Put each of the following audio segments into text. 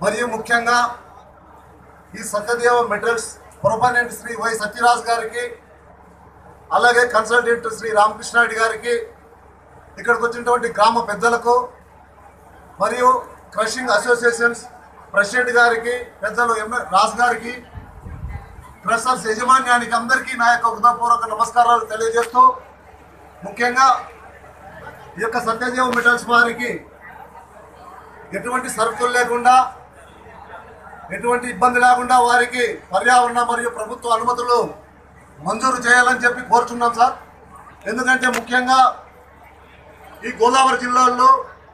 మరియు ముఖ్యంగా ఈ Satyadeva metals proponent Shri Y Satyaraj గారికి అలాగే కన్సల్టెంట్ శ్రీ రామకృష్ణారెడ్డి గారికి ఇక్కడికి వచ్చినటువంటి గ్రామ పెద్దలకు మరియు క్రషింగ్ అసోసియేషన్స్ ప్రెసిడెంట్ గారికి పెద్దలు ఎంఏ రాజ్ గారికి క్రషర్స్ యజమాన్యానికి అందరికీ నా యొక్క హృదయపూర్వక నమస్కారాలు తెలియజేస్తూ ముఖ్యంగా ఈ యొక్క సత్యదేవ మెటల్స్ వారికి ఎటువంటి సరుకులు లేకుండా ఎటువంటి ఇబ్బంది లేకుండా వారికి పర్యావరణ మరియు ప్రభుత్వ అనుమతులు మంజూరు చేయాలని చెప్పి కోరుచున్నాం సార్ ఎందుకంటే ముఖ్యంగా ఈ గోదావరి జిల్లాలో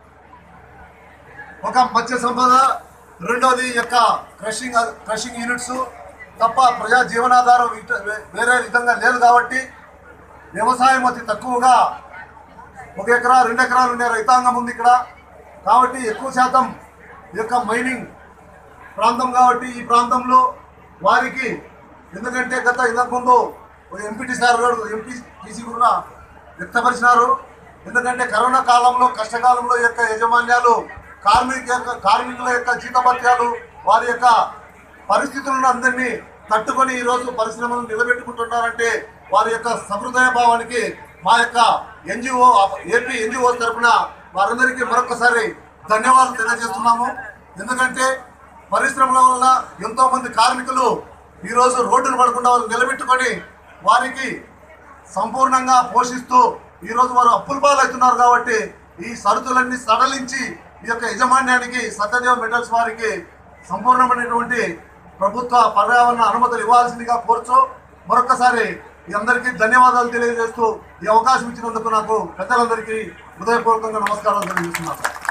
ఒక మత్స్య సంపద రెండోది ఈ యొక్క క్రషింగ్ క్రషింగ్ యూనిట్స్ తప్ప ప్రజా జీవనాధారం ఇట- వే- వేరే విధంగా లేదు కాబట్టి వ్యవసాయం అతి తక్కువగా ఒక ఎకరా రెండు ఎకరాలు ఉండే రైతాంగం ఉంది ఇక్కడ కాబట్టి ఎక్కువ శాతం ఈ యొక్క మైనింగ్ ప్రాంతం కాబట్టి ఈ ప్రాంతంలో వారికి ఎందుకంటే గత ఇంతకుముందు ఎంపీటీ సార్ గారు ఎంపీ టీసీ కూడా వ్యక్తపరిచినారు ఎందుకంటే కరోనా కాలంలో కష్టకాలంలో ఈ యొక్క యజమాన్యాలు కార్మిక యొక్క కార్మికుల యొక్క జీతభత్యాలు వారి యొక్క పరిస్థితులను అందరినీ తట్టుకొని ఈరోజు పరిశ్రమలను నిలబెట్టుకుంటున్నారంటే వారి యొక్క సహృదయ భావానికి మా యొక్క ఎన్జిఓ ఏపీ ఎన్జిఓ తరఫున వారందరికీ మరొకసారి ధన్యవాదాలు తెలియజేస్తున్నాము ఎందుకంటే పరిశ్రమల వల్ల ఎంతో మంది కార్మికులు ఈరోజు రోడ్డును పడకుండా వాళ్ళు నిలబెట్టుకొని వారికి సంపూర్ణంగా పోషిస్తూ ఈరోజు వారు అప్పుల పాలవుతున్నారు కాబట్టి ఈ సరుకులన్నీ సడలించి ఈ యొక్క యజమాన్యానికి సత్యదేవ మెటల్స్ వారికి సంపూర్ణమైనటువంటి ప్రభుత్వ పర్యావరణ అనుమతులు ఇవ్వాల్సిందిగా కోరుచు మరొకసారి ఈ అందరికీ ధన్యవాదాలు తెలియజేస్తూ ఈ అవకాశం ఇచ్చినందుకు నాకు పెద్దలందరికీ హృదయపూర్వకంగా నమస్కారాలు తెలియజేస్తున్నాను